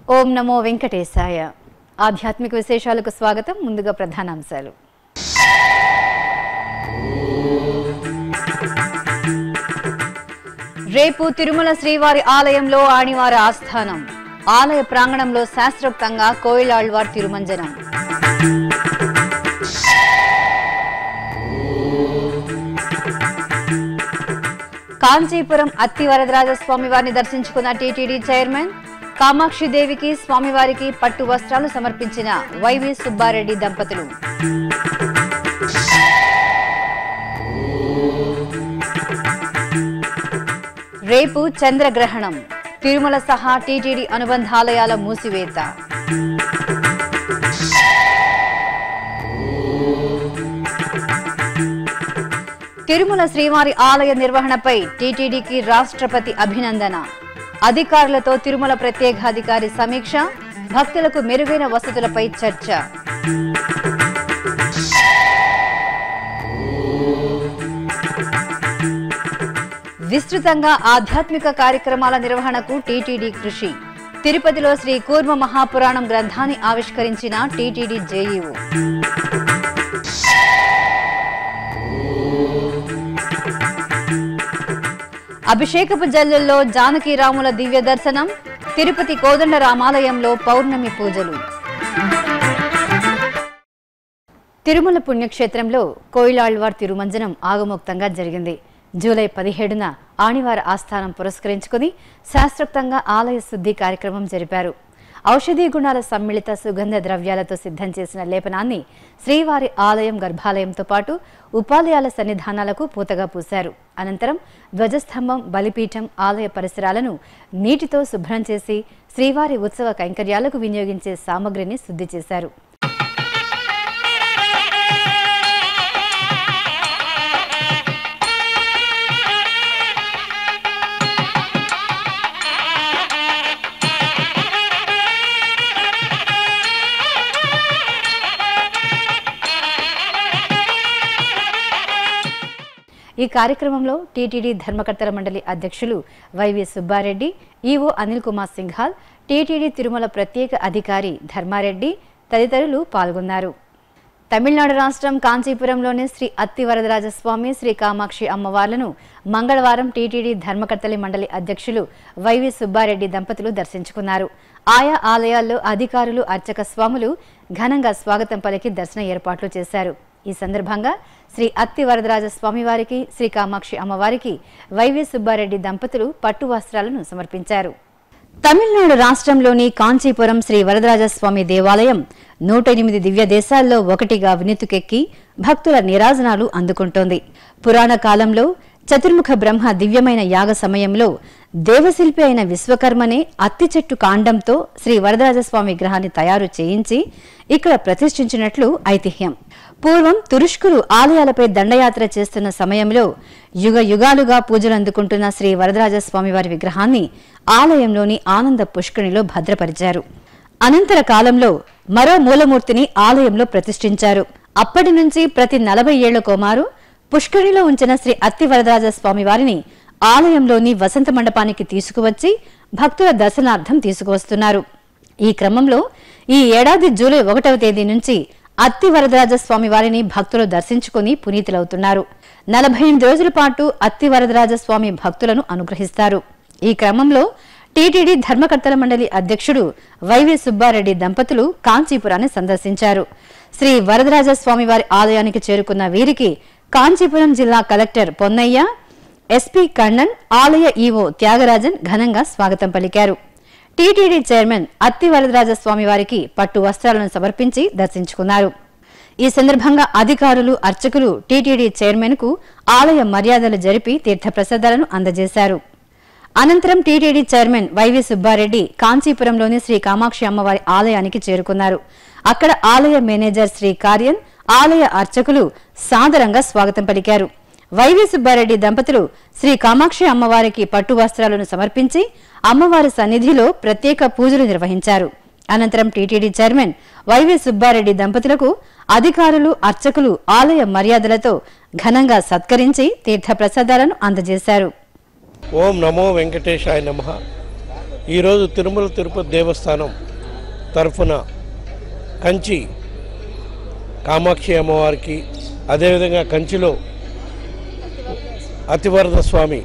ఓం నమో వెంకటేశాయ ఆధ్యాత్మిక విశేషాలకు స్వాగతం ముందుగా ప్రధానాంశాలు రేపు తిరుమల శ్రీవారి ఆలయంలో ఆణివార ఆస్థానం ఆలయ ప్రాంగణంలో శాస్త్రోక్తంగా కోయిలాళ్వార్ తిరుమంజనం కాంచీపురం అత్తి వరదరాజ స్వామివారిని దర్శించుకున్న టీటీడీ చైర్మన్ కామాక్షి దేవికి స్వామివారికి పట్టు వస్త్రాలు సమర్పించిన వైవి సుబ్బారెడ్డి దంపతులు రేపు చంద్రగ్రహణం తిరుమల సహా టీటీడీ అనుబంధాలయాల మూసివేత తిరుమల శ్రీవారి ఆలయ నిర్వహణపై టీటీడీకి రాష్ట్రపతి అభినందన అధికారులతో తిరుమల ప్రత్యేకాధికారి సమీక్ష భక్తులకు మెరుగైన వసతులపై చర్చ విస్తృతంగా ఆధ్యాత్మిక కార్యక్రమాల నిర్వహణకు టీటీడీ కృషి తిరుపతిలో శ్రీ కూర్మ మహాపురాణం గ్రంథాన్ని ఆవిష్కరించిన టీటీడీ జేఈఓ అభిషేకపు జల్లుల్లో జానకి రాముల దివ్య దర్శనం తిరుపతి కోదండ రామాలయంలో పౌర్ణమి పూజలు తిరుమల పుణ్యక్షేత్రంలో కోయిలాళ్వార్ తిరుమంజనం ఆగమోక్తంగా జరిగింది జూలై పదిహేడున ఆణివార ఆస్థానం పురస్కరించుకుని శాస్త్రోక్తంగా ఆలయ శుద్ధి కార్యక్రమం జరిపారు ఔషధీ గుణాల సమ్మిళిత సుగంధ ద్రవ్యాలతో సిద్ధం చేసిన లేపనాన్ని శ్రీవారి ఆలయం గర్భాలయంతో పాటు ఉపాలయాల సన్నిధానాలకు పూతగా పూశారు అనంతరం ధ్వజస్తంభం బలిపీఠం ఆలయ పరిసరాలను నీటితో శుభ్రం చేసి శ్రీవారి ఉత్సవ కైంకర్యాలకు వినియోగించే సామగ్రిని శుద్ధి చేశారు ఈ కార్యక్రమంలో టీటీడీ ధర్మకర్తల మండలి అధ్యక్షులు Y V Subba Reddy EO Anil Kumar Singhal TTD Tirumala ప్రత్యేక అధికారి ధర్మారెడ్డి తదితరులు పాల్గొన్నారు తమిళనాడు రాష్ట్రం కాంచీపురంలోని శ్రీ అత్తి వరదరాజస్వామి శ్రీ కామాక్షి అమ్మవార్లను మంగళవారం టీటీడీ ధర్మకర్తలి మండలి అధ్యక్షులు వైవి సుబ్బారెడ్డి దంపతులు దర్శించుకున్నారు ఆయా ఆలయాల్లో అధికారులు అర్చక స్వాములు ఘనంగా స్వాగతం పలికి దర్శన ఏర్పాట్లు చేశారు ఈ సందర్భంగా శ్రీ అత్తి వరదరాజ స్వామివారికి శ్రీ కామాక్షి అమ్మవారికి వైవి సుబ్బారెడ్డి దంపతులు పట్టు వస్త్రాలను సమర్పించారు తమిళనాడు రాష్ట్రంలోని కాంచీపురం శ్రీ వరదరాజస్వామి దేవాలయం నూట ఎనిమిది దివ్య దేశాల్లో ఒకటిగా వినుతుకెక్కి భక్తుల నిరాజనాలు అందుకుంటోంది పురాణ కాలంలో చతుర్ముఖ బ్రహ్మ దివ్యమైన యాగ సమయంలో దేవశిల్పి అయిన విశ్వకర్మనే అత్తి చెట్టు కాండంతో శ్రీ వరదరాజస్వామి విగ్రహాన్ని తయారు చేయించి ఇక్కడ ప్రతిష్ఠించినట్లు ఐతిహ్యం పూర్వం తురుష్కులు ఆలయాలపై దండయాత్ర చేస్తున్న సమయంలో యుగ యుగాలుగా పూజలు అందుకుంటున్న శ్రీ వరదరాజస్వామి వారి విగ్రహాన్ని ఆలయంలోని ఆనంద పుష్కరిణిలో భద్రపరిచారు అనంతర కాలంలో మరో మూలమూర్తిని ఆలయంలో ప్రతిష్ఠించారు అప్పటి నుంచి ప్రతి నలభై ఏళ్ల కోమారు పుష్కరిణిలో ఉంచిన శ్రీ అత్తి వరదరాజ స్వామి వారిని ఆలయంలోని వసంత మండపానికి తీసుకువచ్చి భక్తుల దర్శనార్థం తీసుకువస్తున్నారు ఈ క్రమంలో ఈ ఏడాది జూలై ఒకటవ తేదీ నుంచి అత్తి వరదరాజ స్వామి వారిని భక్తులు దర్శించుకుని పునీతులవుతున్నారు నలభై ఎనిమిది రోజుల పాటు అత్తి వరదరాజ స్వామి భక్తులను అనుగ్రహిస్తారు ఈ క్రమంలో టీటీడీ ధర్మకర్తల మండలి అధ్యక్షుడు వైవి సుబ్బారెడ్డి దంపతులు కాంచీపురాన్ని సందర్శించారు శ్రీ వరదరాజ స్వామివారి ఆలయానికి చేరుకున్న వీరికి కాంచీపురం జిల్లా కలెక్టర్ పొన్నయ్య ఎస్పీ కണ്ണన్ ఆలయ ఈవో త్యాగరాజన్ ఘనంగా స్వాగతం పలికారు టీటీడీ చైర్మన్ అత్తి వరదరాజ స్వామి వారికి పట్టు వస్త్రాలను సమర్పించి దర్శించుకున్నారు ఈ సందర్భంగా అధికారులు అర్చకులు టీటీడీ చైర్మన్ కు ఆలయ మర్యాదలు జరిపి తీర్థప్రసాదాలను అందజేశారు అనంతరం టీటీడీ చైర్మన్ వైవి సుబ్బారెడ్డి కాంచీపురంలోని శ్రీ కామాక్షి అమ్మవారి ఆలయానికి చేరుకున్నారు అక్కడ ఆలయ మేనేజర్ శ్రీ కార్యన్ ఆలయ అర్చకులు సాదరంగా స్వాగతం పలికారు వైవి సుబ్బారెడ్డి దంపతులు శ్రీ కామాక్షి అమ్మవారికి పట్టు వస్త్రాలను సమర్పించి అమ్మవారి సన్నిధిలో ప్రత్యేక పూజలు నిర్వహించారు అనంతరం టీటీడీ చైర్మన్ వైవి సుబ్బారెడ్డి దంపతులకు అధికారులు అర్చకులు ఆలయ మర్యాదలతో ఘనంగా సత్కరించి తీర్థప్రసాదాలను అందజేశారు ఓం నమో వెంకటేశాయ నమ ఈరోజు తిరుమల తిరుపతి దేవస్థానం తరఫున కంచి కామాక్షి అమ్మవారికి అదేవిధంగా కంచిలో అతివరద స్వామి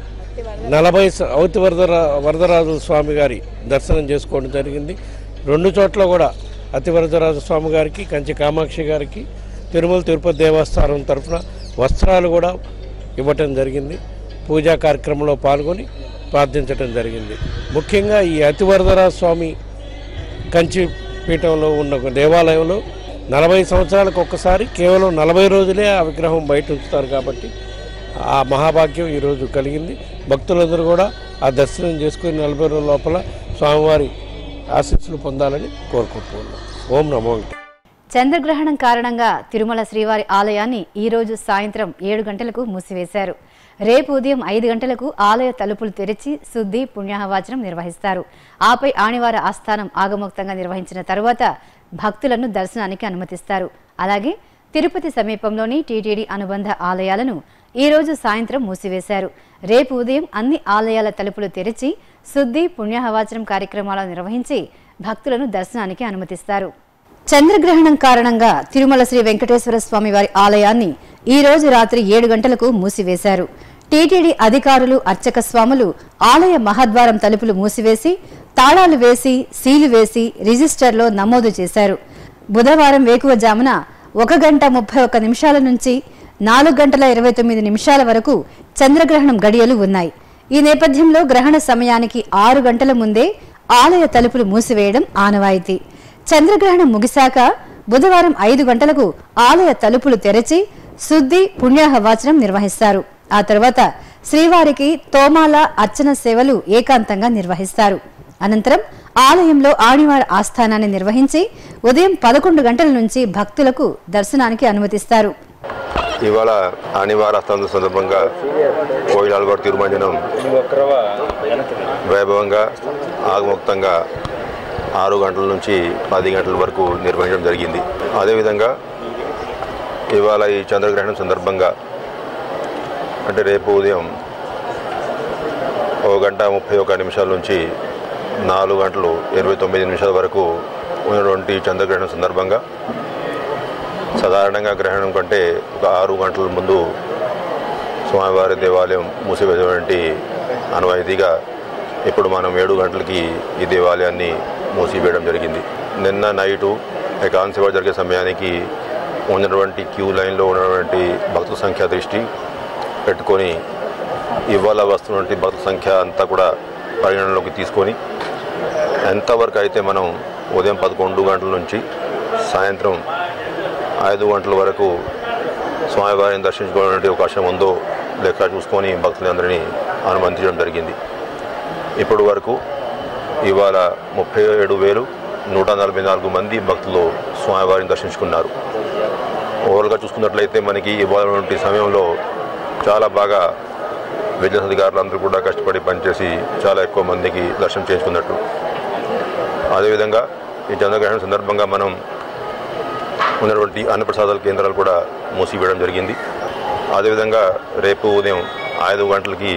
నలభై స- అవతివరద వరదరాజు స్వామి గారి దర్శనం చేసుకోవడం జరిగింది రెండు చోట్ల కూడా అతివరదరాజు స్వామి గారికి కంచి కామాక్షి గారికి తిరుమల తిరుపతి దేవస్థానం తరఫున వస్త్రాలు కూడా ఇవ్వటం జరిగింది పూజా కార్యక్రమంలో పాల్గొని ప్రార్థించటం జరిగింది ముఖ్యంగా ఈ అతివరదరాజు స్వామి కంచి పీఠంలో ఉన్న ఒక దేవాలయంలో నలభై సంవత్సరాలకు ఒక్కసారి కేవలం నలభై రోజులే ఆ విగ్రహం బయట ఉంచుతారు కాబట్టి ఆ మహాభాగ్యం ఈరోజు కలిగింది భక్తులందరూ కూడా ఆ దర్శనం చేసుకుని నలభై రోజుల లోపల స్వామివారి ఆశీస్సులు పొందాలని కోరుకుంటున్నాం ఓం నమో వెంకటేశాయ. చంద్రగ్రహణం కారణంగా తిరుమల శ్రీవారి ఆలయాన్ని ఈ రోజు సాయంత్రం ఏడు గంటలకు మూసివేశారు రేపు ఉదయం ఐదు గంటలకు ఆలయ తలుపులు తెరిచి శుద్ధి పుణ్యాహవాచనం నిర్వహిస్తారు ఆపై ఆణివార ఆస్థానం ఆగమోక్తంగా నిర్వహించిన తరువాత భక్తులను దర్శనానికి అనుమతిస్తారు అలాగే తిరుపతి సమీపంలోని టీటీడీ అనుబంధ ఆలయాలను ఈ రోజు సాయంత్రం మూసివేశారు రేపు ఉదయం అన్ని ఆలయాల తలుపులు తెరిచి శుద్ధి పుణ్యాహవాచనం కార్యక్రమాలను నిర్వహించి భక్తులను దర్శనానికి అనుమతిస్తారు చంద్రగ్రహణం కారణంగా తిరుమల శ్రీ వెంకటేశ్వర స్వామి వారి ఆలయాన్ని ఈ రోజు రాత్రి ఏడు గంటలకు మూసివేశారు టీటీడీ అధికారులు అర్చక స్వాములు ఆలయ మహద్వారం తలుపులు మూసివేసి తాళాలు వేసి సీలు వేసి రిజిస్టర్లో నమోదు చేశారు బుధవారం వేకువజామున ఒక గంట ముప్పై ఒక్క నిమిషాల నుంచి నాలుగు గంటల ఇరవై తొమ్మిది నిమిషాల వరకు చంద్రగ్రహణం గడియలు ఉన్నాయి ఈ నేపథ్యంలో గ్రహణ సమయానికి ఆరు గంటల ముందే ఆలయ తలుపులు మూసివేయడం ఆనవాయితీ చంద్రగ్రహణం ముగిశాక బుధవారం ఐదు గంటలకు ఆలయ తలుపులు తెరచి శుద్ధి పుణ్యాహవాచనం నిర్వహిస్తారు ఆ తర్వాత శ్రీవారికి తోమాల అర్చన సేవలు ఏకాంతంగా నిర్వహిస్తారు అనంతరం ఆలయంలో ఆణివార ఆస్థానాన్ని నిర్వహించి ఉదయం పదకొండు గంటల నుంచి భక్తులకు దర్శనానికి అనుమతిస్తారు ఇవాళ ఆనివార స్థానం సందర్భంగా కోయిలాల్గోడ తిరుమంజనం వైభవంగా ఆగముక్తంగా ఆరు గంటల నుంచి పది గంటల వరకు నిర్వహించడం జరిగింది అదేవిధంగా ఇవాళ ఈ చంద్రగ్రహణం సందర్భంగా అంటే రేపు ఉదయం ఓ గంట ముప్పై ఒక నిమిషాల నుంచి నాలుగు గంటలు ఇరవై తొమ్మిది నిమిషాల వరకు ఉన్నటువంటి చంద్రగ్రహణం సందర్భంగా సాధారణంగా గ్రహణం కంటే ఒక ఆరు గంటల ముందు స్వామివారి దేవాలయం మూసివేసేటువంటి అనువాయితీగా ఇప్పుడు మనం ఏడు గంటలకి ఈ దేవాలయాన్ని మూసివేయడం జరిగింది నిన్న నైటు ఏకాంత సేవ జరిగే సమయానికి ఉన్నటువంటి క్యూ లైన్లో ఉన్నటువంటి భక్తుల సంఖ్య దృష్టి పెట్టుకొని ఇవాళ వస్తున్నటువంటి భక్తుల సంఖ్య అంతా కూడా పరిగణనలోకి తీసుకొని ఎంతవరకు అయితే మనం ఉదయం పదకొండు గంటల నుంచి సాయంత్రం ఐదు గంటల వరకు స్వామివారిని దర్శించుకోవడానికి అవకాశం ఉందో లెక్క చూసుకొని భక్తులందరినీ అనుమతించడం జరిగింది ఇప్పటి వరకు ఇవాళ ముప్పై ఏడు వేలు నూట నలభై నాలుగు మంది భక్తులు స్వామివారిని దర్శించుకున్నారు ఓవరాల్గా చూసుకున్నట్లయితే మనకి ఇవాళ నుండి సమయంలో చాలా బాగా విజిలెన్స్ అధికారులు అందరూ కూడా కష్టపడి పనిచేసి చాలా ఎక్కువ మందికి దర్శనం చేయించుకున్నట్టు అదేవిధంగా ఈ చంద్రగ్రహణం సందర్భంగా మనం ఉన్నటువంటి అన్నప్రసాదాల కేంద్రాలు కూడా మూసివేయడం జరిగింది అదేవిధంగా రేపు ఉదయం ఐదు గంటలకి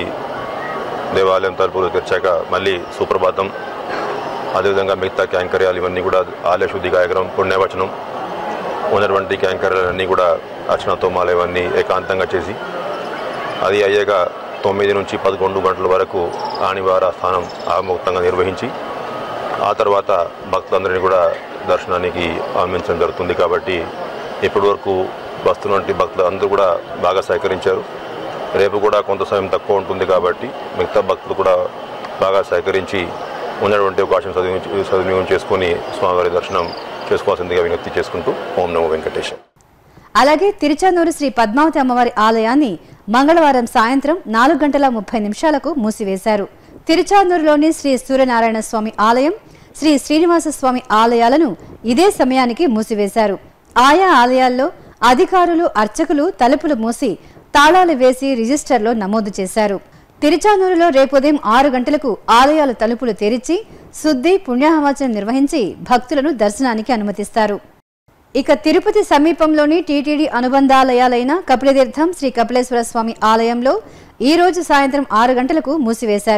దేవాలయం తలుపులు తెరిచాక మళ్ళీ సుప్రభాతం అదేవిధంగా మిగతా క్యాంకర్యాలు ఇవన్నీ కూడా ఆలయ శుద్ధి కార్యక్రమం పుణ్యవచనం ఉన్నటువంటి క్యాంకర్యాలన్నీ కూడా అర్చనతో మాల ఇవన్నీ ఏకాంతంగా చేసి అది అయ్యాక తొమ్మిది నుంచి పదకొండు గంటల వరకు ఆనివార స్థానం ఆముక్తంగా నిర్వహించి ఆ తర్వాత భక్తులందరినీ కూడా దర్శనానికి ఆహ్వానించడం జరుగుతుంది కాబట్టి ఇప్పటి వరకు వస్తున్నటువంటి భక్తులు అందరూ కూడా బాగా సహకరించారు రేపు కూడా కొంత సమయం తక్కువ ఉంటుంది కాబట్టి మిగతా భక్తులు కూడా బాగా సహకరించి ఉన్నటువంటి అవకాశం సద్వినియోగం సద్వినియోగం చేసుకొని స్వామివారి దర్శనం చేసుకోవాల్సిందిగా విజ్ఞప్తి చేసుకుంటూ ఓం నమో వెంకటేశ్వర అలాగే తిరుచానూరు శ్రీ పద్మావతి అమ్మవారి ఆలయాన్ని మంగళవారం సాయంత్రం నాలుగు గంటల ముప్పై నిమిషాలకు మూసివేశారు తిరుచానూరులోని శ్రీ సూర్యనారాయణ స్వామి ఆలయం శ్రీ శ్రీనివాస స్వామి ఆలయాలను ఇదే సమయానికి మూసివేశారు ఆయా ఆలయాల్లో అధికారులు అర్చకులు తలుపులు మూసి తాళాలు వేసి రిజిస్టర్లో నమోదు చేశారు తిరుచానూరులో రేపు ఉదయం ఆరు గంటలకు ఆలయాల తలుపులు తెరిచి శుద్ధి పుణ్యాహవాచనం నిర్వహించి భక్తులను దర్శనానికి అనుమతిస్తారు ఇక తిరుపతి సమీపంలోని టీటీడీ అనుబంధాలయాలైన కపిలతీర్థం శ్రీ కపిలేశ్వర స్వామి ఆలయంలో ఈ రోజు సాయంత్రం ఆరు గంటలకు మూసివేశారు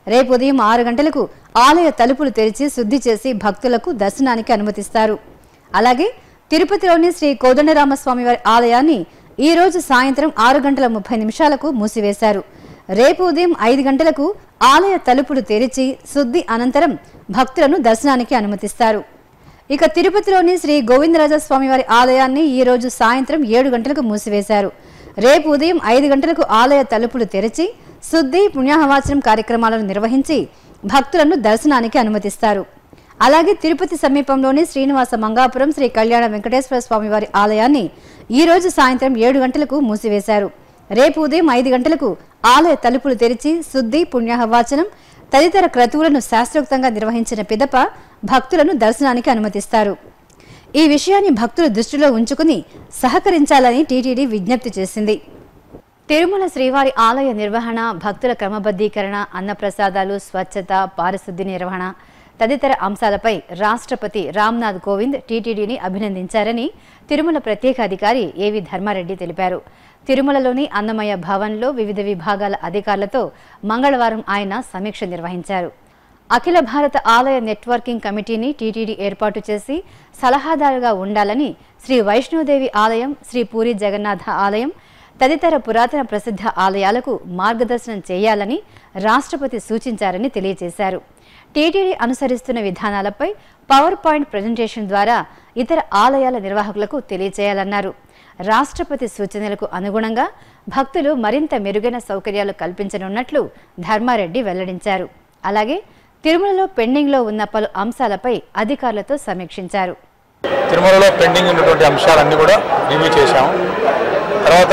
రేపు ఉదయం ఆరు గంటలకు ఆలయ తలుపులు తెరిచి శుద్ధి చేసి భక్తులకు దర్శనానికి అనుమతిస్తారు అలాగే తిరుపతిలోని శ్రీ కోదండరామస్వామి వారి ఆలయాన్ని ఈ రోజు సాయంత్రం ఆరు గంటల ముప్పై నిమిషాలకు మూసివేశారు రేపు ఉదయం ఐదు గంటలకు ఆలయ తలుపులు తెరిచి శుద్ధి అనంతరం భక్తులను దర్శనానికి అనుమతిస్తారు ఇక తిరుపతిలోని శ్రీ గోవిందరాజస్వామి వారి ఆలయాన్ని ఈ రోజు సాయంత్రం ఏడు గంటలకు మూసివేశారు రేపు ఉదయం ఐదు గంటలకు ఆలయ తలుపులు తెరిచి శుద్ధి పుణ్యాహవాచనం కార్యక్రమాలను నిర్వహించి భక్తులను దర్శనానికి అనుమతిస్తారు అలాగే తిరుపతి సమీపంలోని శ్రీనివాస మంగాపురం శ్రీ కళ్యాణ వెంకటేశ్వర స్వామి వారి ఆలయాన్ని ఈ రోజు సాయంత్రం ఏడు గంటలకు మూసివేశారు రేపు ఉదయం ఐదు గంటలకు ఆలయ తలుపులు తెరిచి శుద్ధి పుణ్యాహవాచనం తదితర క్రతువులను శాస్త్రోక్తంగా నిర్వహించిన పిదప భక్తులను దర్శనానికి అనుమతిస్తారు ఈ విషయాన్ని భక్తులు దృష్టిలో ఉంచుకుని సహకరించాలని టీటీడీ విజ్ఞప్తి చేసింది తిరుమల శ్రీవారి ఆలయ నిర్వహణ భక్తుల క్రమబద్ధీకరణ అన్నప్రసాదాలు స్వచ్ఛత పారిశుద్ధ్య నిర్వహణ తదితర అంశాలపై రాష్ట్రపతి రామ్నాథ్ కోవింద్ టీటీడీని అభినందించారని తిరుమల ప్రత్యేక అధికారి ఏవి ధర్మారెడ్డి తెలిపారు తిరుమలలోని అన్నమయ్య భవన్లో వివిధ విభాగాల అధికారులతో మంగళవారం ఆయన సమీక్ష నిర్వహించారు అఖిల భారత ఆలయ నెట్వర్కింగ్ కమిటీని టీటీడీ ఏర్పాటు చేసి సలహాదారుగా ఉండాలని శ్రీ వైష్ణోదేవి ఆలయం శ్రీ పూరి జగన్నాథ ఆలయం తదితర పురాతన ప్రసిద్ధ ఆలయాలకు మార్గదర్శనం చేయాలని రాష్ట్రపతి సూచించారని తెలియజేశారు టీటీడీ అనుసరిస్తున్న విధానాలపై పవర్ పాయింట్ ప్రజెంటేషన్ ద్వారా ఇతర ఆలయాల నిర్వాహకులకు తెలియజేయాలన్నారు రాష్ట్రపతి సూచనలకు అనుగుణంగా భక్తులు మరింత మెరుగైన సౌకర్యాలు కల్పించనున్నట్లు ధర్మారెడ్డి వెల్లడించారు అలాగే తిరుమలలో పెండింగ్లో ఉన్న పలు అంశాలపై అధికారులతో సమీక్షించారు తిరుమలలో పెండింగ్ ఉన్నటువంటి అంశాలన్నీ కూడా రివ్యూ చేశాం తర్వాత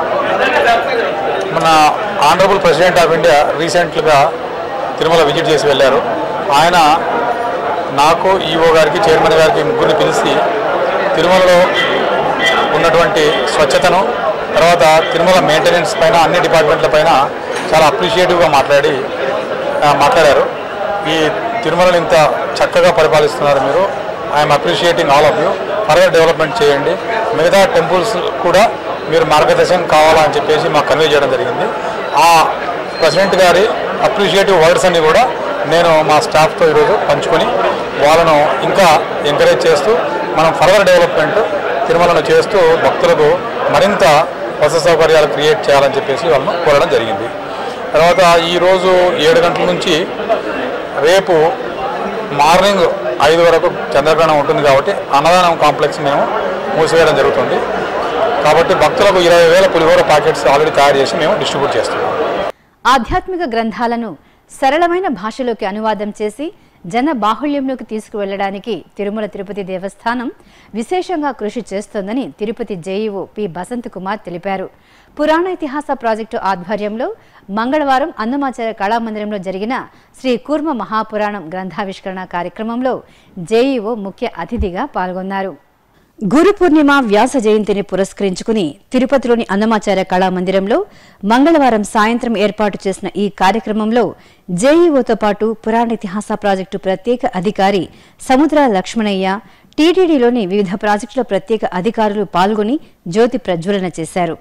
మన ఆనరబుల్ ప్రెసిడెంట్ ఆఫ్ ఇండియా రీసెంట్గా తిరుమల విజిట్ చేసి వెళ్ళారు ఆయన నాకు ఈఓ గారికి చైర్మన్ గారికి ముగ్గురిని పిలిచి తిరుమలలో ఉన్నటువంటి స్వచ్ఛతను తర్వాత తిరుమల మెయింటెనెన్స్ పైన అన్ని డిపార్ట్మెంట్ల పైన చాలా అప్రిషియేటివ్గా మాట్లాడి ఆ, మాట్లాడారు ఈ తిరుమలని ఇంత చక్కగా పరిపాలిస్తున్నారు మీరు I'm appreciating all of you further development చేయండి మిగతా టెంపుల్స్ కూడా మీరు మార్గదర్శనం కావాలా అని చెప్పేసి మాకు కన్వే చేయడం జరిగింది ఆ ప్రెసిడెంట్ గారి అప్రిషియేటివ్ వర్డ్స్ అన్ని కూడా నేను మా స్టాఫ్తో ఈరోజు పంచుకొని వాళ్ళను ఇంకా ఎంకరేజ్ చేస్తూ మనం ఫర్దర్ డెవలప్మెంట్ తిరుమలను చేస్తూ భక్తులకు మరింత వసతి సౌకర్యాలు క్రియేట్ చేయాలని చెప్పేసి వాళ్ళను కోరడం జరిగింది తర్వాత ఈరోజు ఏడు గంటల నుంచి రేపు మార్నింగ్ ఐదు వరకు చంద్రగ్రహణం ఉంటుంది కాబట్టి అన్నదానం కాంప్లెక్స్ మేము మూసివేయడం జరుగుతుంది కాబట్టి భక్తులకు ఇరవై వేల పులిహోర ప్యాకెట్స్ ఆల్రెడీ తయారు చేసి మేము డిస్ట్రిబ్యూట్ చేస్తున్నాం ఆధ్యాత్మిక గ్రంథాలను సరళమైన భాషలోకి అనువాదం చేసి జన బాహుళ్యంలోకి తీసుకువెళ్లడానికి తిరుమల తిరుపతి దేవస్థానం విశేషంగా కృషి చేస్తోందని తిరుపతి జేఈఓ పి బసంత్ కుమార్ తెలిపారు పురాణ ఇతిహాస ప్రాజెక్టు ఆధ్వర్యంలో మంగళవారం అన్నమాచార్య కళామందిరంలో జరిగిన శ్రీ కూర్మ మహాపురాణం గ్రంథావిష్కరణ కార్యక్రమంలో జేఈఓ ముఖ్య అతిథిగా పాల్గొన్నారు గురు పూర్ణిమ వ్యాస జయంతిని పురస్కరించుకుని తిరుపతిలోని అన్నమాచార్య కళామందిరంలో మంగళవారం సాయంత్రం ఏర్పాటు చేసిన ఈ కార్యక్రమంలో జేఈఓతో పాటు పురాణ ఇతిహాస ప్రాజెక్టు ప్రత్యేక అధికారి సముద్ర లక్ష్మణయ్య టీటీడీలోని వివిధ ప్రాజెక్టుల ప్రత్యేక అధికారులు పాల్గొని జ్యోతి ప్రజ్వలన చేశారు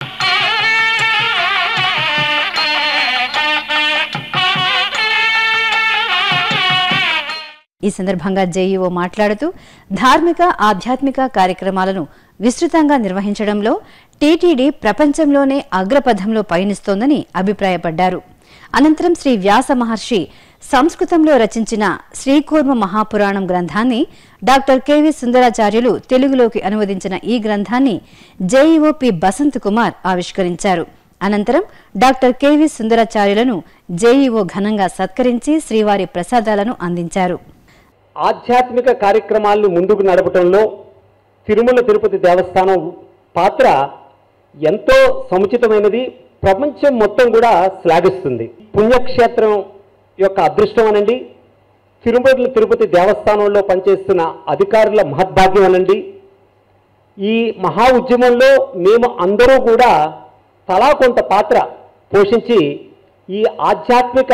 ఈ సందర్భంగా జేఈఓ మాట్లాడుతూ ధార్మిక ఆధ్యాత్మిక కార్యక్రమాలను విస్తృతంగా నిర్వహించడంలో టీటీడీ ప్రపంచంలోనే అగ్రపథంలో పయనిస్తోందని అభిప్రాయపడ్డారు అనంతరం శ్రీ వ్యాస మహర్షి సంస్కృతంలో రచించిన శ్రీకూర్మ మహాపురాణం గ్రంథాన్ని డాక్టర్ కెవి సుందరాచార్యులు తెలుగులోకి అనువదించిన ఈ గ్రంథాన్ని జేఈఓ పి బసంత్ కుమార్ ఆవిష్కరించారు అనంతరం డాక్టర్ కెవి సుందరాచార్యులను జేఈఓ ఘనంగా సత్కరించి శ్రీవారి ప్రసాదాలను అందించారు ఆధ్యాత్మిక కార్యక్రమాలను ముందుకు నడపటంలో తిరుమల తిరుపతి దేవస్థానం పాత్ర ఎంతో సముచితమైనది ప్రపంచం మొత్తం కూడా శ్లాఘిస్తుంది పుణ్యక్షేత్రం యొక్క అదృష్టం అనండి తిరుమల తిరుపతి దేవస్థానంలో పనిచేస్తున్న అధికారుల మహద్భాగ్యం అనండి ఈ మహా ఉద్యమంలో మేము అందరూ కూడా తలా కొంత పాత్ర పోషించి ఈ ఆధ్యాత్మిక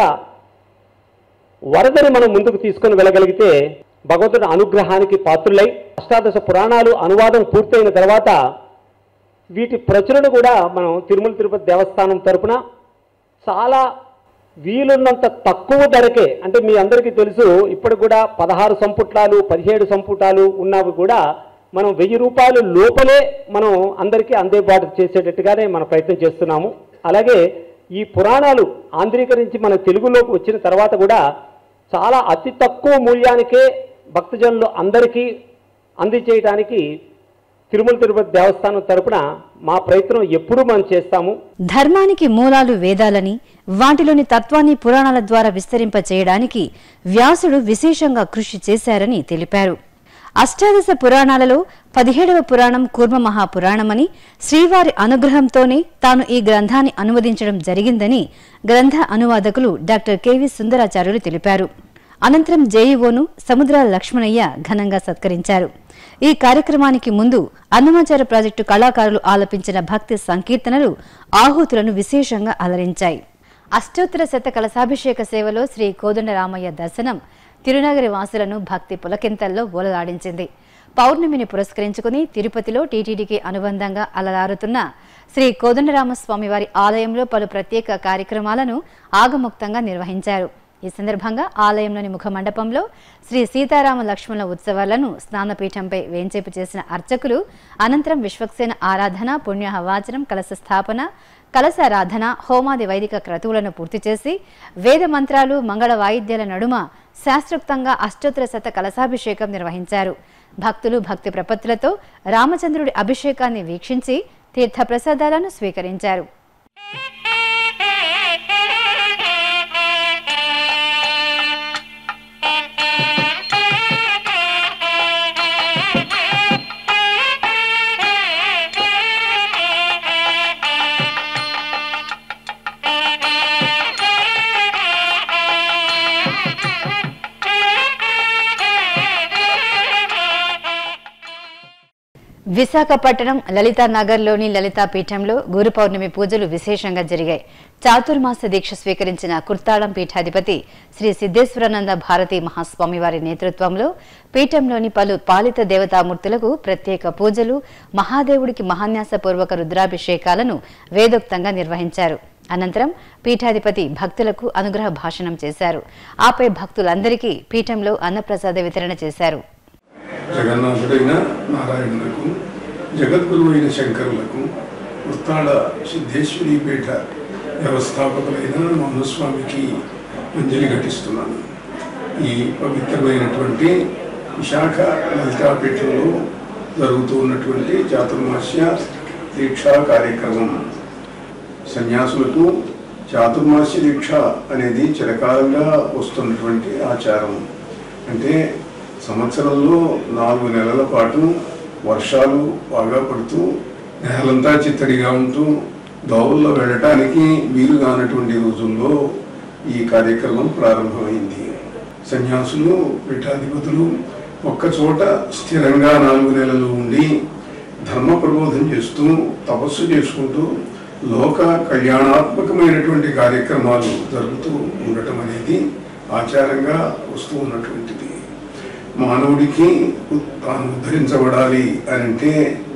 వరదని మనం ముందుకు తీసుకొని వెళ్ళగలిగితే భగవంతుడి అనుగ్రహానికి పాత్రులై అష్టాదశ పురాణాలు అనువాదం పూర్తయిన తర్వాత వీటి ప్రచురణ కూడా మనం తిరుమల తిరుపతి దేవస్థానం తరపున చాలా వీలున్నంత తక్కువ ధరకే అంటే మీ అందరికీ తెలుసు ఇప్పుడు కూడా పదహారు సంపుట్లాలు పదిహేడు సంపుటాలు ఉన్నవి కూడా మనం వెయ్యి రూపాయలు లోపలే మనం అందరికీ అందుబాటు చేసేటట్టుగానే మన ప్రయత్నం చేస్తున్నాము అలాగే ఈ పురాణాలు ఆంధ్రీకరించి మన తెలుగులోకి వచ్చిన తర్వాత కూడా చాలా అతి తక్కువ మూల్యానికే భక్తజనులు అందరికీ అందజేయడానికి తిరుమల తిరుపతి దేవస్థానం తరపున మా ప్రయత్నం ఎప్పుడూ మనం చేస్తాము ధర్మానికి మూలాలు వేదాలని వాటిలోని తత్వాన్ని పురాణాల ద్వారా విస్తరింప చేయడానికి వ్యాసుడు విశేషంగా కృషి చేశారని తెలిపారు అష్టాదశ పురాణాలలో పదిహేడవ పురాణం కూర్మ మహాపురాణమని శ్రీవారి అనుగ్రహంతోనే తాను ఈ గ్రంథాన్ని అనువదించడం జరిగిందని గ్రంథ అనువాదకులు డాక్టర్ కెవి సుందరాచార్యులు తెలిపారు అనంతరం జేఈఓను సముద్రాల లక్ష్మణయ్య ఘనంగా సత్కరించారు ఈ కార్యక్రమానికి ముందు అన్నమాచార ప్రాజెక్టు కళాకారులు ఆలపించిన భక్తి సంకీర్తనలు ఆహుతులను విశేషంగా అలరించాయి అష్టోత్తర శత కలశాభిషేక సేవలో శ్రీ కోదండరామయ్య దర్శనం తిరునగరి వాసులను భక్తి పులకింతల్లో ఓలలాడించింది పౌర్ణమిని పురస్కరించుకుని తిరుపతిలో టీటీడీకి అనుబంధంగా అలరారుతున్న శ్రీ కోదండరామస్వామి వారి ఆలయంలో పలు ప్రత్యేక కార్యక్రమాలను ఆగముక్తంగా నిర్వహించారు ఈ సందర్భంగా ఆలయంలోని ముఖ మండపంలో శ్రీ సీతారామ లక్ష్మణుల ఉత్సవాలను స్నానపీఠంపై వేంచేపు చేసిన అర్చకులు అనంతరం విశ్వక్సేన ఆరాధన పుణ్యహవాచనం కలశ స్థాపన కలశారాధన హోమాది వైదిక క్రతువులను పూర్తి చేసి వేద మంత్రాలు మంగళ వాయిద్యాల నడుమ శాస్త్రోక్తంగా అష్టోత్తర శత కలశాభిషేకం నిర్వహించారు భక్తులు భక్తి ప్రపత్తులతో రామచంద్రుడి అభిషేకాన్ని వీక్షించి తీర్థ ప్రసాదాలను స్వీకరించారు విశాఖపట్నం లలితా నగర్లోని లలితా పీఠంలో గురు పౌర్ణమి పూజలు విశేషంగా జరిగాయి చాతుర్మాస దీక్ష స్వీకరించిన కుర్తాళం పీఠాధిపతి శ్రీ సిద్ధేశ్వరానంద భారతి మహాస్వామి వారి నేతృత్వంలో పీఠంలోని పలు పాలిత దేవతామూర్తులకు ప్రత్యేక పూజలు మహాదేవుడికి మహాన్యాసపూర్వక రుద్రాభిషేకాలను వేదోక్తంగా నిర్వహించారు అనంతరం పీఠాధిపతి భక్తులకు అనుగ్రహ భాషణం చేశారు ఆపై భక్తులందరికీ పీఠంలో అన్నప్రసాద వితరణ చేశారు జగన్నాథుడైన నారాయణులకు జగద్గురు అయిన శంకరులకు ఉత్తాడ సిద్ధేశ్వరి పీఠ వ్యవస్థాపకులైన మనుస్వామికి అంజలి ఘటిస్తున్నాను ఈ పవిత్రమైనటువంటి విశాఖ లలితాపీఠంలో జరుగుతూ ఉన్నటువంటి చాతుర్మాస్య దీక్షా కార్యక్రమం సన్యాసులకు చాతుర్మాస్య దీక్ష అనేది చిరకాలంగా వస్తున్నటువంటి ఆచారం అంటే సంవత్సరంలో నాలుగు నెలల పాటు వర్షాలు బాగా పడుతూ నేలంతా చిత్తడిగా ఉంటూ దోవల్లో వెళ్ళటానికి వీలు కానటువంటి రోజుల్లో ఈ కార్యక్రమం ప్రారంభమైంది సన్యాసులు పీఠాధిపతులు ఒక్క చోట స్థిరంగా నాలుగు నెలలు ఉండి ధర్మ ప్రబోధం చేస్తూ తపస్సు చేసుకుంటూ లోక కళ్యాణాత్మకమైనటువంటి కార్యక్రమాలు జరుగుతూ ఉండటం అనేది ఆచారంగా వస్తూ ఉన్నటువంటిది మానవుడికి ఉ- తాను ఉద్ధరించబడాలి అని అంటే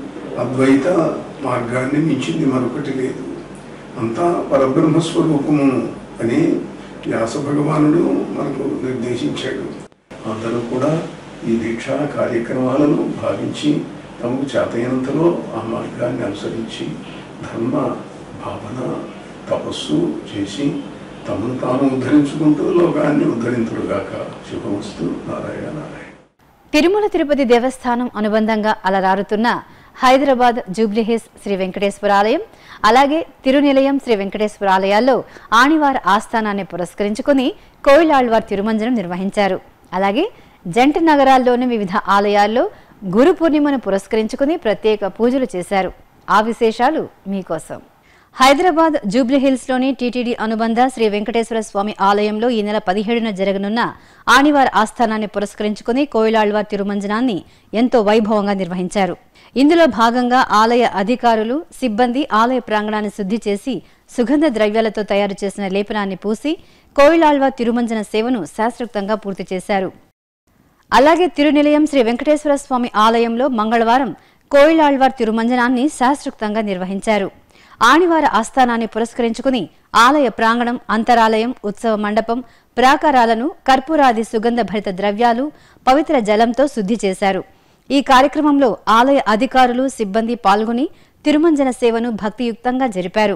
అద్వైత మార్గాన్ని మించింది మరొకటి లేదు అంతా పరబ్రహ్మ స్వరూపము అని వ్యాస భగవానుడు మనకు నిర్దేశించాడు అందరూ కూడా ఈ దీక్షా కార్యక్రమాలను భావించి తమకు చేతైనంతలో ఆ మార్గాన్ని అనుసరించి ధర్మ భావన తపస్సు చేసి తమను తాము ఉద్ధరించుకుంటూ లోకాన్ని ఉద్ధరింతుడుగాక శుభమస్తు నారాయణ నారాయణ తిరుమల తిరుపతి దేవస్థానం అనుబంధంగా అలరారుతున్న హైదరాబాద్ జూబ్లీహిల్స్ శ్రీ వెంకటేశ్వర ఆలయం అలాగే తిరునిలయం శ్రీ వెంకటేశ్వర ఆలయాల్లో ఆణివార ఆస్థానాన్ని పురస్కరించుకుని కోయిలాళ్వార్ తిరుమంజనం నిర్వహించారు అలాగే జంట నగరాల్లోని వివిధ ఆలయాల్లో గురు పూర్ణిమను పురస్కరించుకుని ప్రత్యేక పూజలు చేశారు ఆ విశేషాలు మీకోసం హైదరాబాద్ జూబ్లీహిల్స్లోని టీటీడీ అనుబంధ శ్రీ వెంకటేశ్వర స్వామి ఆలయంలో ఈ నెల పదిహేడున జరగనున్న ఆణివార్ ఆస్థానాన్ని పురస్కరించుకుని కోయిలాళ్వార్ తిరుమంజనాన్ని ఎంతో వైభవంగా నిర్వహించారు ఇందులో భాగంగా ఆలయ అధికారులు సిబ్బంది ఆలయ ప్రాంగణాన్ని శుద్ధి చేసి సుగంధ ద్రవ్యాలతో తయారు చేసిన లేపనాన్ని పూసి కోయిలాళ్వార్ తిరుమంజన సేవను శాస్త్రోక్తంగా పూర్తి చేశారు అలాగే తిరునిలయం శ్రీ వెంకటేశ్వర స్వామి ఆలయంలో మంగళవారం కోయిలాళ్వార్ తిరుమంజనాన్ని శాస్త్రోక్తంగా నిర్వహించారు ఆణివార ఆస్థానాన్ని పురస్కరించుకుని ఆలయ ప్రాంగణం అంతరాలయం ఉత్సవ మండపం ప్రాకారాలను కర్పూరాది సుగంధ భరిత ద్రవ్యాలు పవిత్ర జలంతో శుద్ధి చేశారు ఈ కార్యక్రమంలో ఆలయ అధికారులు సిబ్బంది పాల్గొని తిరుమంజన సేవను భక్తియుక్తంగా జరిపారు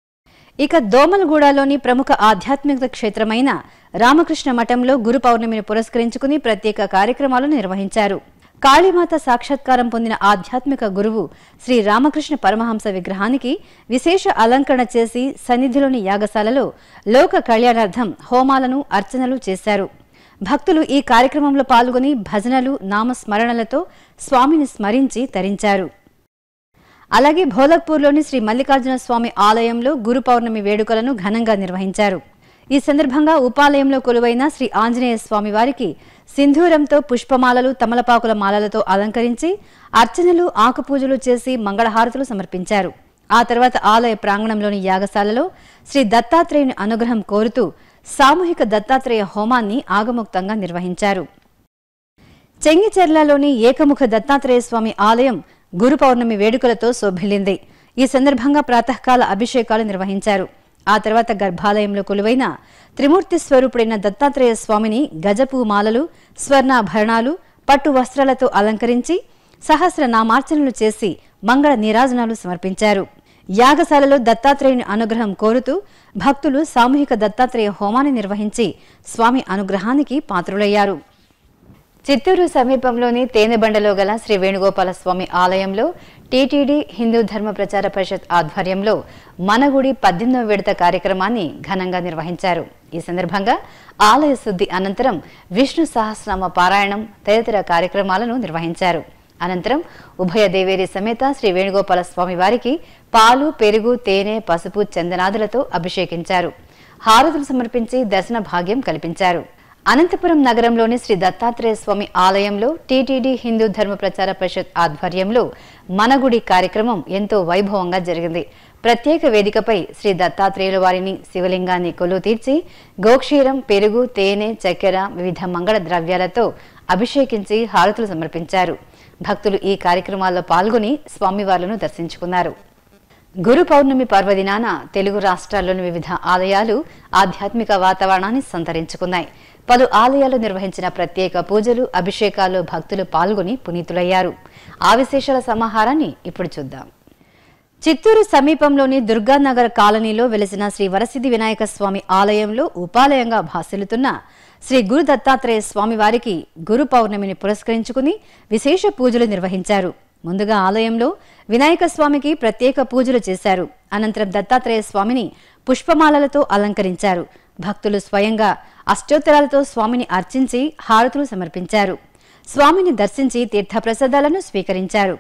ఇక దోమలగూడలోని ప్రముఖ ఆధ్యాత్మిక క్షేత్రమైన రామకృష్ణ మఠంలో గురు పౌర్ణమిని పురస్కరించుకుని ప్రత్యేక కార్యక్రమాలు నిర్వహించారు కాళీమాత సాక్షాత్కారం పొందిన ఆధ్యాత్మిక గురువు శ్రీ రామకృష్ణ పరమహంస విగ్రహానికి విశేష అలంకరణ చేసి సన్నిధిలోని యాగశాలలో లోక కళ్యాణార్థం హోమాలను అర్చనలు చేశారు భక్తులు ఈ కార్యక్రమంలో పాల్గొని భజనలు నామస్మరణలతో స్వామిని స్మరించి తరించారు అలాగే భోలక్పూర్లోని శ్రీ మల్లికార్జున స్వామి ఆలయంలో గురు పౌర్ణమి వేడుకలను ఘనంగా నిర్వహించారు ఈ సందర్భంగా ఉపాలయంలో కొలువైన శ్రీ ఆంజనేయ స్వామి వారికి సింధూరంతో పుష్పమాలలు తమలపాకుల మాలలతో అలంకరించి అర్చనలు ఆకుపూజలు చేసి మంగళహారతులు సమర్పించారు ఆ తర్వాత ఆలయ ప్రాంగణంలోని యాగశాలలో శ్రీ దత్తాత్రేయుని అనుగ్రహం కోరుతూ సామూహిక దత్తాత్రేయ హోమాన్ని ఆగముక్తంగా నిర్వహించారు చెంగిచెర్లలోని ఏకముఖ దత్తాత్రేయ స్వామి ఆలయం గురు పౌర్ణమి వేడుకలతో శోభిల్లింది ఈ సందర్భంగా ప్రాతకాల అభిషేకాలు నిర్వహించారు ఆ తర్వాత గర్భాలయంలో కొలువైన త్రిమూర్తి స్వరూపుడైన దత్తాత్రేయ స్వామిని గజపు మాలలు స్వర్ణాభరణాలు పట్టు వస్త్రాలతో అలంకరించి సహస్ర నామార్చనలు చేసి మంగళ నీరాజనాలు సమర్పించారు యాగశాలలో దత్తాత్రేయుని అనుగ్రహం కోరుతూ భక్తులు సామూహిక దత్తాత్రేయ హోమాన్ని నిర్వహించి స్వామి అనుగ్రహానికి పాత్రులయ్యారు చిత్తూరు సమీపంలోని తేనెబండలో గల శ్రీ వేణుగోపాల స్వామి ఆలయంలో టీటీడీ హిందూ ధర్మ ప్రచార పరిషత్ ఆధ్వర్యంలో మనగుడి పద్దెనిమిదవ విడత కార్యక్రమాన్ని ఘనంగా నిర్వహించారు ఈ సందర్భంగా ఆలయ శుద్ధి అనంతరం విష్ణు సహస్రనామ పారాయణం తదితర కార్యక్రమాలను నిర్వహించారు అనంతరం ఉభయ దేవేరి సమేత శ్రీ వేణుగోపాల స్వామి వారికి పాలు పెరుగు తేనె పసుపు చందనాదులతో అభిషేకించారు హారతులు సమర్పించి దర్శన భాగ్యం కల్పించారు అనంతపురం నగరంలోని శ్రీ దత్తాత్రేయ స్వామి ఆలయంలో టీటీడీ హిందూ ధర్మ ప్రచార పరిషత్ ఆధ్వర్యంలో మనగుడి కార్యక్రమం ఎంతో వైభవంగా జరిగింది ప్రత్యేక వేదికపై శ్రీ దత్తాత్రేయుల వారిని శివలింగాన్ని కొలువు తీర్చి గోక్షీరం పెరుగు తేనె చక్కెర వివిధ మంగళ ద్రవ్యాలతో అభిషేకించి హారతులు సమర్పించారు భక్తులు ఈ కార్యక్రమాల్లో పాల్గొని స్వామివార్లను దర్శించుకున్నారు గురు పౌర్ణమి పర్వదినాన తెలుగు రాష్ట్రాల్లోని వివిధ ఆలయాలు ఆధ్యాత్మిక వాతావరణాన్ని సంతరించుకున్నాయి పలు ఆలయాలు నిర్వహించిన ప్రత్యేక పూజలు అభిషేకాల్లో భక్తులు పాల్గొని పునీతులయ్యారు ఆ విశేషాల సమాహారాన్ని ఇప్పుడు చూద్దాం చిత్తూరు సమీపంలోని దుర్గానగర్ కాలనీలో వెలిసిన శ్రీ వరసిద్ధి వినాయక స్వామి ఆలయంలో ఉపాలయంగా భాసిల్లుతున్న శ్రీ గురు దత్తాత్రేయ స్వామి వారికి గురు పౌర్ణమిని పురస్కరించుకుని విశేష పూజలు నిర్వహించారు ముందుగా ఆలయంలో వినాయక స్వామికి ప్రత్యేక పూజలు చేశారు అనంతరం దత్తాత్రేయ స్వామిని పుష్పమాలలతో అలంకరించారు భక్తులు స్వయంగా అష్టోత్తరాలతో స్వామిని అర్చించి హారతులు సమర్పించారు స్వామిని దర్శించి తీర్థప్రసాదాలను స్వీకరించారు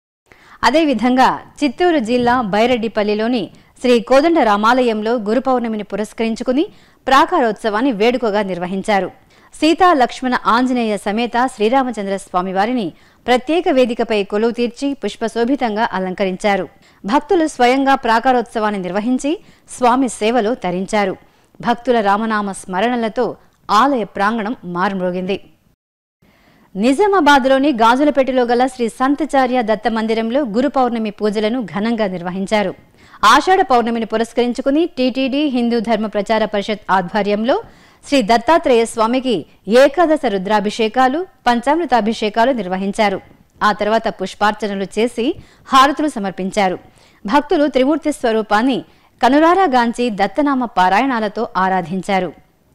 అదేవిధంగా చిత్తూరు జిల్లా బైరెడ్డిపల్లిలోని శ్రీ కోదండ రామాలయంలో గురు పౌర్ణమిని పురస్కరించుకుని ప్రాకారోత్సవాన్ని వేడుకగా నిర్వహించారు సీతా లక్ష్మణ ఆంజనేయ సమేత శ్రీరామచంద్ర స్వామి వారిని ప్రత్యేక వేదికపై కొలువు తీర్చి పుష్పశోభితంగా అలంకరించారు భక్తులు స్వయంగా ప్రాకారోత్సవాన్ని నిర్వహించి స్వామి సేవలో తరించారు భక్తుల రామనామ స్మరణలతో ఆలయ ప్రాంగణం మారుమ్రోగింది నిజామాబాద్లోని గాజులపేటలో గల శ్రీ సంతచార్య దత్త మందిరంలో గురు పౌర్ణమి పూజలను ఘనంగా నిర్వహించారు ఆషాఢ పౌర్ణమిని పురస్కరించుకుని టీటీడీ హిందూ ధర్మ ప్రచార పరిషత్ ఆధ్వర్యంలో శ్రీ దత్తాత్రేయ స్వామికి ఏకాదశ రుద్రాభిషేకాలు పంచామృతాభిషేకాలు నిర్వహించారు ఆ తర్వాత పుష్పార్చనలు చేసి హారతులు సమర్పించారు భక్తులు త్రిమూర్తి స్వరూపాన్ని కనురారా గాంచి దత్తనామ పారాయణాలతో ఆరాధించారు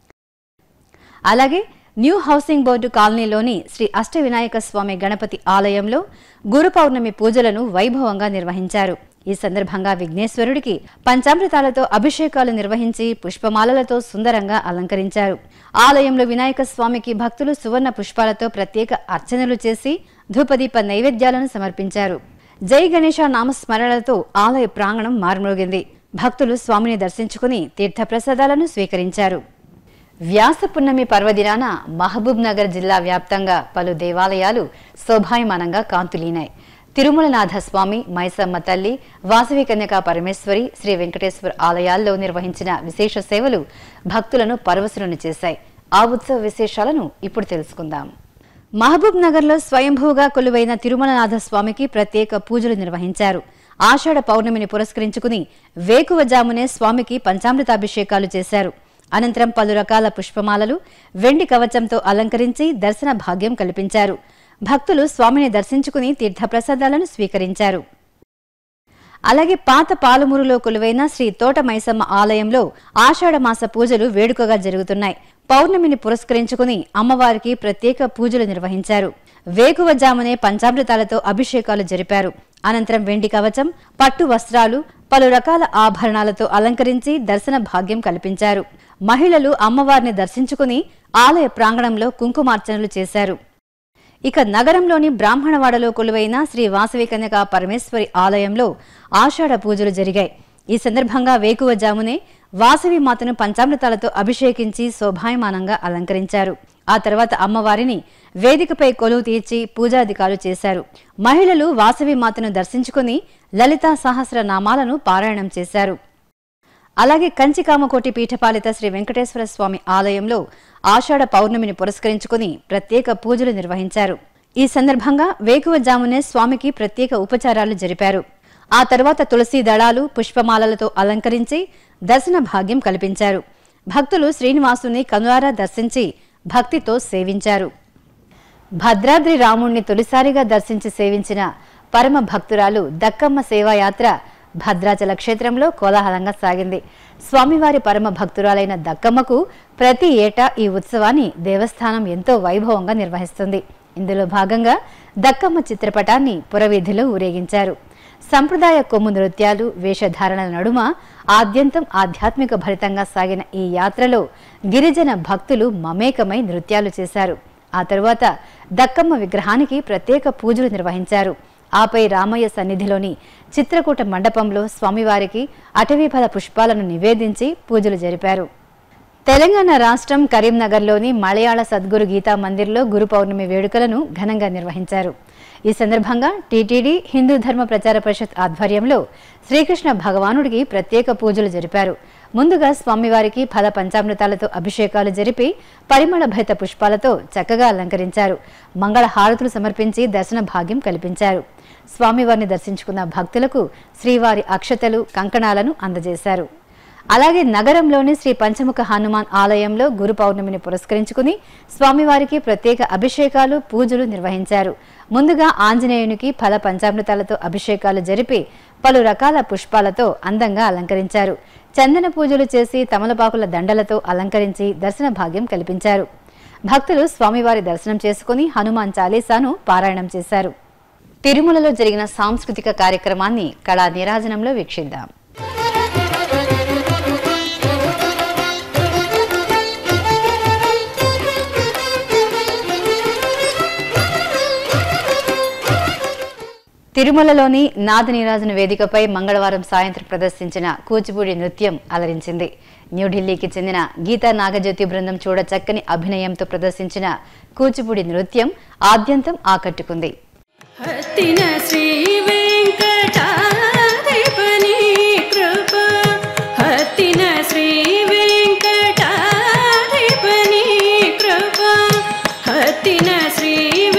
అలాగే న్యూ హౌసింగ్ బోర్డు కాలనీలోని శ్రీ అష్టవినాయక స్వామి గణపతి ఆలయంలో గురు పౌర్ణమి పూజలను వైభవంగా నిర్వహించారు ఈ సందర్భంగా విఘ్నేశ్వరుడికి పంచామృతాలతో అభిషేకాలు నిర్వహించి పుష్పమాలలతో సుందరంగా అలంకరించారు ఆలయంలో వినాయక స్వామికి భక్తులు సువర్ణ పుష్పాలతో ప్రత్యేక అర్చనలు చేసి ధూపదీప నైవేద్యాలను సమర్పించారు జై గణేష నామస్మరణలతో ఆలయ ప్రాంగణం మారుమోగింది భక్తులు స్వామిని దర్శించుకుని తీర్థప్రసాదాలను స్వీకరించారు వ్యాస పున్నమి పర్వదినాన మహబూబ్ నగర్ జిల్లా వ్యాప్తంగా పలు దేవాలయాలు శోభాయమానంగా కాంతులీనాయి తిరుమలనాథ స్వామి మైసమ్మ తల్లి వాసవి కన్యకా పరమేశ్వరి శ్రీ వెంకటేశ్వర ఆలయాల్లో నిర్వహించిన విశేష సేవలు భక్తులను పరవశులను చేశాయి ఆ ఉత్సవ విశేషాలను ఇప్పుడు తెలుసుకుందాం మహబూబ్ నగర్లో స్వయంభూగా కొలువైన తిరుమలనాథ స్వామికి ప్రత్యేక పూజలు నిర్వహించారు ఆషాఢ పౌర్ణమిని పురస్కరించుకుని వేకువజామునే స్వామికి పంచామృతాభిషేకాలు చేశారు అనంతరం పలు రకాల పుష్పమాలలు వెండి కవచంతో అలంకరించి దర్శన భాగ్యం కల్పించారు భక్తులు స్వామిని దర్శించుకుని తీర్థప్రసాదాలను స్వీకరించారు అలాగే పాత పాలమూరులో కొలువైన శ్రీ తోట మైసమ్మ ఆలయంలో ఆషాఢమాస పూజలు వేడుకగా జరుగుతున్నాయి పౌర్ణమిని పురస్కరించుకుని అమ్మవారికి ప్రత్యేక పూజలు నిర్వహించారు వేకువజామునే పంచామృతాలతో అభిషేకాలు జరిపారు అనంతరం వెండి కవచం పట్టు వస్త్రాలు పలు రకాల ఆభరణాలతో అలంకరించి దర్శన భాగ్యం కల్పించారు మహిళలు అమ్మవారిని దర్శించుకుని ఆలయ ప్రాంగణంలో కుంకుమార్చనలు చేశారు ఇక నగరంలోని బ్రాహ్మణవాడలో కొలువైన శ్రీ వాసవి కన్యక పరమేశ్వరి ఆలయంలో ఆషాఢ పూజలు జరిగాయి ఈ సందర్భంగా వేకువజామునే వాసవి మాతను పంచామృతాలతో అభిషేకించి శోభాయమానంగా అలంకరించారు ఆ తర్వాత అమ్మవారిని వేదికపై కొలువు తీర్చి పూజాధికారులు చేశారు మహిళలు వాసవి మాతను దర్శించుకుని లలితా సహస్ర నామాలను పారాయణం చేశారు అలాగే కంచికామకోటి పీఠపాలిత శ్రీ వెంకటేశ్వర స్వామి ఆలయంలో ఆషాఢ పౌర్ణమిని పురస్కరించుకుని ప్రత్యేక పూజలు నిర్వహించారు ఈ సందర్భంగా వేకువజామునే స్వామికి ప్రత్యేక ఉపచారాలు జరిపారు ఆ తర్వాత తులసి దళాలు పుష్పమాలలతో అలంకరించి దర్శన భాగ్యం కల్పించారు భక్తులు శ్రీనివాసుని కనులారా దర్శించి భక్తితో సేవించారు భద్రాద్రి రాముణ్ణి తొలిసారిగా దర్శించి సేవించిన పరమ భక్తురాలు దక్కమ్మ సేవాయాత్ర భద్రాచల క్షేత్రంలో కోలాహలంగా సాగింది స్వామివారి పరమ భక్తురాలైన దక్కమ్మకు ప్రతి ఏటా ఈ ఉత్సవాన్ని దేవస్థానం ఎంతో వైభవంగా నిర్వహిస్తుంది ఇందులో భాగంగా దక్కమ్మ చిత్రపటాన్ని పురవీధిలో ఊరేగించారు సంప్రదాయ కొమ్ము నృత్యాలు వేషధారణల నడుమ ఆద్యంతం ఆధ్యాత్మిక భరితంగా సాగిన ఈ యాత్రలో గిరిజన భక్తులు మమేకమై నృత్యాలు చేశారు ఆ తరువాత దక్కమ్మ విగ్రహానికి ప్రత్యేక పూజలు నిర్వహించారు ఆపై రామయ్య సన్నిధిలోని చిత్రకూట మండపంలో స్వామివారికి అటవీఫల పుష్పాలను నివేదించి పూజలు జరిపారు తెలంగాణ రాష్ట్రం కరీంనగర్లోని మలయాళ సద్గురు గీతా మందిర్లో గురు పౌర్ణమి వేడుకలను ఘనంగా నిర్వహించారు ఈ సందర్భంగా టీటీడీ హిందూ ధర్మ ప్రచార పరిషత్ ఆధ్వర్యంలో శ్రీకృష్ణ భగవానుడికి ప్రత్యేక పూజలు జరిపారు ముందుగా స్వామివారికి ఫల పంచామృతాలతో అభిషేకాలు జరిపి పరిమళ భరిత పుష్పాలతో చక్కగా అలంకరించారు మంగళ హారతులు సమర్పించి దర్శన భాగ్యం కల్పించారు స్వామివారిని దర్శించుకున్న భక్తులకు శ్రీవారి అక్షతలు కంకణాలను అందజేశారు అలాగే నగరంలోని శ్రీ పంచముఖ హనుమాన్ ఆలయంలో గురు పౌర్ణమిని పురస్కరించుకుని స్వామివారికి ప్రత్యేక అభిషేకాలు పూజలు నిర్వహించారు ముందుగా ఆంజనేయునికి ఫల పంచామృతాలతో అభిషేకాలు జరిపి పలు రకాల పుష్పాలతో అందంగా అలంకరించారు చందన పూజలు చేసి తమలపాకుల దండలతో అలంకరించి దర్శన భాగ్యం కల్పించారు భక్తులు స్వామివారి దర్శనం చేసుకుని హనుమాన్ చాలీసాను పారాయణం చేశారు తిరుమలలో జరిగిన సాంస్కృతిక కార్యక్రమాన్ని కళా నీరాజనంలో వీక్షిద్దాం తిరుమలలోని నాదనీరాజన వేదికపై మంగళవారం సాయంత్రం ప్రదర్శించిన కూచిపూడి నృత్యం అలరించింది న్యూఢిల్లీకి చెందిన గీతా నాగజ్యోతి బృందం చూడ చక్కని అభినయంతో ప్రదర్శించిన కూచిపూడి నృత్యం ఆద్యంతం ఆకట్టుకుంది హత్తిన శ్రీ వెంకటాధిపని కృప హత్తిన శ్రీ వెంకటాధిపని కృప హత్తిన శ్రీ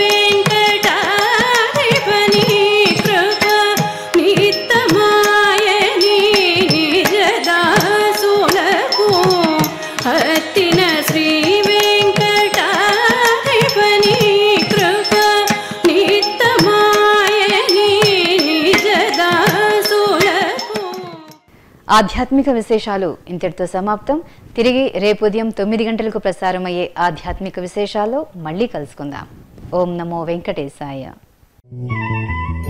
వెంకటాధిపని కృప నిత్తమాయని నిజదాసులకు హత్తిన శ్రీ వెంకటాధిపని కృప నిత్తమాయని నిజదాసులకు ఆధ్యాత్మిక విశేషాలు ఇంతటితో సమాప్తం తిరిగి రేపు ఉదయం తొమ్మిది గంటలకు ప్రసారమయ్యే ఆధ్యాత్మిక విశేషాల్లో మళ్ళీ కలుసుకుందాం ఓం నమో వెంకటేశాయ